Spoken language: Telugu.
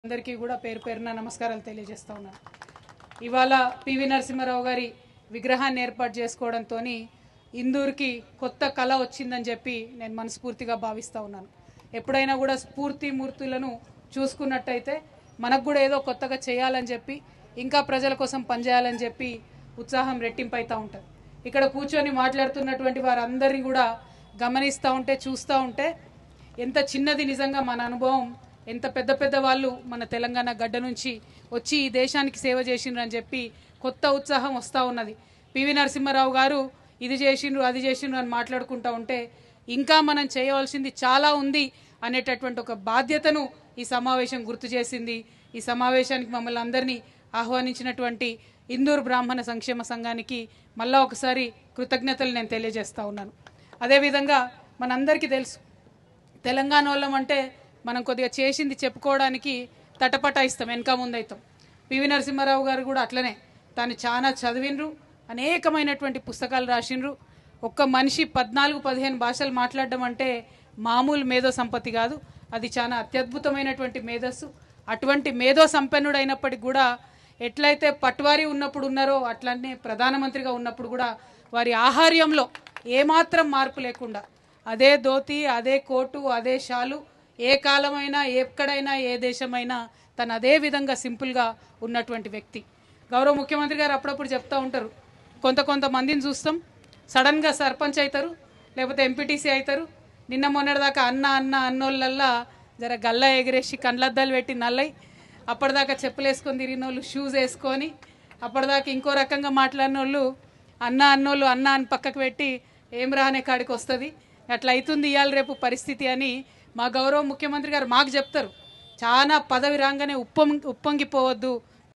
అందరికీ కూడా పేరు పేరున నమస్కారాలు తెలియజేస్తా ఉన్నాను ఇవాళ పివి నరసింహారావు గారి విగ్రహాన్ని ఏర్పాటు చేసుకోవడంతో ఇందూరుకి కొత్త కళ వచ్చిందని చెప్పి నేను మనస్ఫూర్తిగా భావిస్తూ ఉన్నాను ఎప్పుడైనా కూడా స్ఫూర్తి మూర్తులను చూసుకున్నట్టయితే మనకు కూడా ఏదో కొత్తగా చేయాలని చెప్పి ఇంకా ప్రజల కోసం పనిచేయాలని చెప్పి ఉత్సాహం రెట్టింపు అవుతూ ఉంటుంది ఇక్కడ కూర్చొని మాట్లాడుతున్నటువంటి వారందరినీ కూడా గమనిస్తూ ఉంటే చూస్తూ ఉంటే ఎంత చిన్నది నిజంగా మన అనుభవం ఎంత పెద్ద పెద్ద వాళ్ళు మన తెలంగాణ గడ్డ నుంచి వచ్చి ఈ దేశానికి సేవ చేసిండ్రు అని చెప్పి కొత్త ఉత్సాహం వస్తూ ఉన్నది పివి నరసింహారావు గారు ఇది చేసిండ్రు అది చేసిండ్రు అని మాట్లాడుకుంటూ ఉంటే ఇంకా మనం చేయవలసింది చాలా ఉంది అనేటటువంటి ఒక బాధ్యతను ఈ సమావేశం గుర్తు చేసింది ఈ సమావేశానికి మమ్మల్ని అందరినీ ఆహ్వానించినటువంటి ఇందూరు బ్రాహ్మణ సంక్షేమ సంఘానికి మళ్ళా ఒకసారి కృతజ్ఞతలు నేను తెలియజేస్తా ఉన్నాను అదేవిధంగా మనందరికీ తెలుసు తెలంగాణ వాళ్ళం అంటే మనం కొద్దిగా చేసింది చెప్పుకోవడానికి తటపటాయిస్తాం వెనక ముందైతాం పివి నరసింహారావు గారు కూడా అట్లనే తాను చాలా చదివినరు అనేకమైనటువంటి పుస్తకాలు రాసిండ్రు ఒక్క మనిషి పద్నాలుగు పదిహేను భాషలు మాట్లాడడం అంటే మామూలు మేధో సంపత్తి కాదు అది చాలా అత్యద్భుతమైనటువంటి మేధస్సు అటువంటి మేధో సంపన్నుడైనప్పటికి కూడా ఎట్లయితే పట్వారీ ఉన్నప్పుడు ఉన్నారో అట్లనే ప్రధానమంత్రిగా ఉన్నప్పుడు కూడా వారి ఆహార్యంలో ఏమాత్రం మార్పు లేకుండా అదే ధోతి అదే కోటు అదే షాలు ఏ కాలమైనా ఎక్కడైనా ఏ దేశమైనా తను అదే విధంగా సింపుల్గా ఉన్నటువంటి వ్యక్తి గౌరవ ముఖ్యమంత్రి గారు అప్పుడప్పుడు చెప్తూ ఉంటారు కొంత కొంతమందిని చూస్తాం సడన్గా సర్పంచ్ అవుతారు లేకపోతే ఎంపీటీసీ అవుతారు నిన్న మొన్నటిదాకా అన్న అన్న అన్నోళ్ళల్లా జర గల్లా ఎగిరేసి కండ్లద్దాలు పెట్టి నల్లై అప్పటిదాకా చెప్పులు వేసుకొని తిరిగిన వాళ్ళు షూస్ వేసుకొని అప్పటిదాకా ఇంకో రకంగా మాట్లాడిన వాళ్ళు అన్న అన్నోళ్ళు అన్న అని పక్కకు పెట్టి ఏం రానే కాడికి వస్తుంది అట్లా అవుతుంది ఇవాళ రేపు పరిస్థితి అని మా గౌరవ ముఖ్యమంత్రి గారు మాకు చెప్తారు చాలా పదవి రాగానే ఉప్పొంగి ఉప్పొంగిపోవద్దు